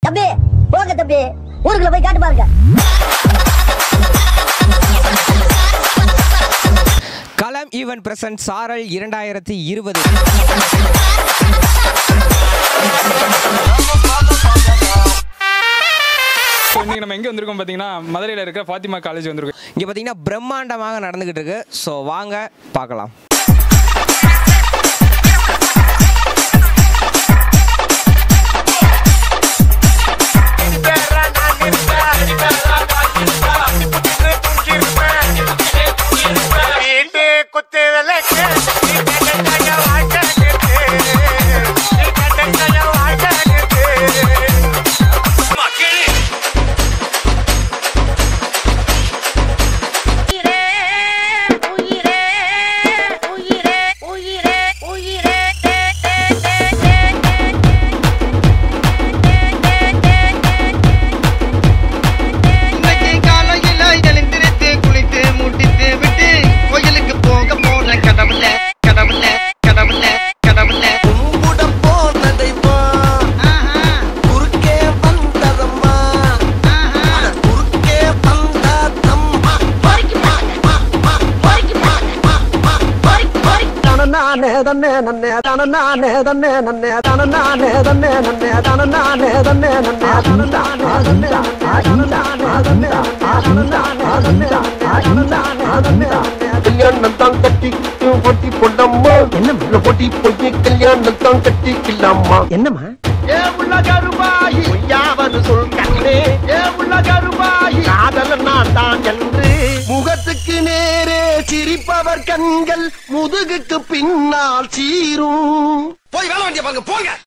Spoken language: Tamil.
தம்பி போங்க தம்பி ஊருக்குள்ள போய் காட்டு பாருங்க களம் ஈவன் பிரசன்ட் சாரல் இரண்டாயிரத்தி இருபது ஸோ இன்னைக்கு நம்ம எங்கே வந்திருக்கோம் பார்த்தீங்கன்னா மதுரையில் இருக்க ஃபாத்திமா காலேஜ் வந்திருக்கோம் இங்கே பார்த்தீங்கன்னா பிரம்மாண்டமாக நடந்துக்கிட்டு இருக்கு ஸோ வாங்க பார்க்கலாம் வீட்டு குத்து விளக்கு நீ கட்டளைய வாழ்க்கை நீ கட்டளைய வாழ்க்கை உயிரே உயிரே உயிரே உயிரே உயிரே தே தே தே தே இன்னைக்கு காலையில எழுந்திருத்து குளித்து முட்டித்து விட்டு கோயிலுக்கு போக போற கடவுள கடவுள கடவுள கடவுள கும்பிட போனதைமா குறுக்கே வந்ததம்மா அட குறுக்கே வந்ததம்மா தனநானே தன்னே நன்னே தனநானே தன்னே நன்னே தனநானே தன்னே நன்னே தனநானே தன்னே நன்னே தனநானே தன்னே நன்னே தனநானே தன்னே நன்னே தனநானே தன்னே நன்னே தனநானே தன்னே நன்னே கல்யாணம் தான் கட்டி பொட்டி பொண்ணம்மா என்ன பொட்டி பொய்ய கல்யாணம் தான் கட்டிக்கலாமா என்னம்மா ஏ உள்ள கருவாயி பொய்யாவது சொல் கண்ணே ஏ உள்ள கருவாயி காதல நான் தான் என்று முகத்துக்கு நேரே சிரிப்பவர் கண்கள் முதுகுக்கு பின்னால் சீரும் போய் வேலை வேண்டிய பாருங்க போங்க